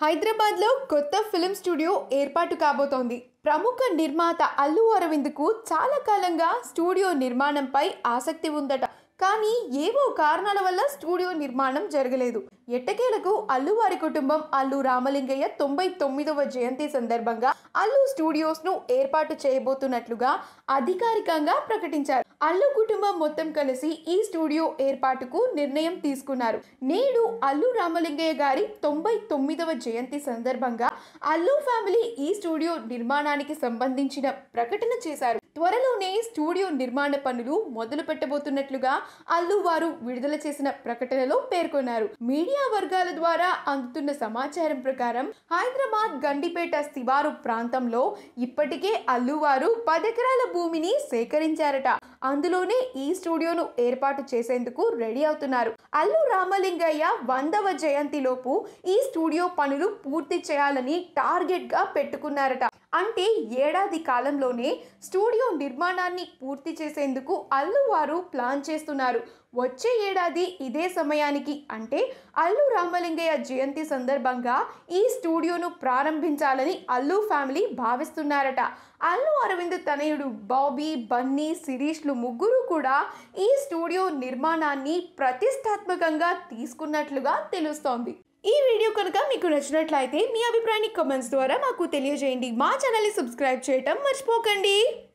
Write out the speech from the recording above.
హైదరాబాద్లో కొత్త film studio ఏర్పాటు కాబోతోంది ప్రముఖ నిర్మాత అల్లు అరవింద్కు చాలా కాలంగా స్టూడియో నిర్మాణంపై ఆసక్తి ఉందట కానీ ఏవో కారణాల వల్ల స్టూడియో నిర్మాణం జరగలేదు ఎట్టకేలకు అల్లు వారి కుటుంబం అల్లు రామలింగయ్య తొంభై తొమ్మిదవ జయంతి సందర్భంగా అల్లు స్టూడియోస్ ను ఏర్పాటు చేయబోతున్నట్లుగా అధికారికంగా ప్రకటించారు అల్లు కుటుంబం మొత్తం కలిసి ఈ స్టూడియో ఏర్పాటుకు నిర్ణయం తీసుకున్నారు నేడు అల్లు రామలింగయ్య గారి తొంభై తొమ్మిదవ జయంతి సందర్భంగా అల్లు ఫ్యామిలీ ఈ స్టూడియో నిర్మాణానికి సంబంధించిన ప్రకటన చేశారు త్వరలోనే స్టూడియో నిర్మాణ పనులు మొదలు పెట్టబోతున్నట్లుగా అల్లు వారు విడుదల చేసిన ప్రకటనలో పేర్కొన్నారు మీడియా వర్గాల ద్వారా అందుతున్న సమాచారం ప్రకారం హైదరాబాద్ గండిపేట శివారు ప్రాంతంలో ఇప్పటికే అల్లు వారు పదెకరాల భూమిని సేకరించారట అందులోనే ఈ స్టూడియోను ఏర్పాటు చేసేందుకు రెడీ అవుతున్నారు అల్లు రామలింగయ్య వందవ జయంతిలోపు ఈ స్టూడియో పనులు పూర్తి చేయాలని టార్గెట్ గా పెట్టుకున్నారట అంటే ఏడాది కాలంలోనే స్టూడియో నిర్మాణాన్ని పూర్తి చేసేందుకు అల్లు వారు ప్లాన్ చేస్తున్నారు వచ్చే ఏడాది ఇదే సమయానికి అంటే అల్లు రామలింగయ్య జయంతి సందర్భంగా ఈ స్టూడియోను ప్రారంభించాలని అల్లు ఫ్యామిలీ భావిస్తున్నారట అల్లు అరవింద్ తనయుడు బాబీ బన్నీ శిరీష్లు ముగ్గురు కూడా ఈ స్టూడియో నిర్మాణాన్ని ప్రతిష్టాత్మకంగా తీసుకున్నట్లుగా తెలుస్తోంది ఈ వీడియో కనుక మీకు నచ్చినట్లయితే మీ అభిప్రాయాన్ని కామెంట్స్ ద్వారా మాకు తెలియజేయండి మా ఛానల్ని సబ్స్క్రైబ్ చేయటం మర్చిపోకండి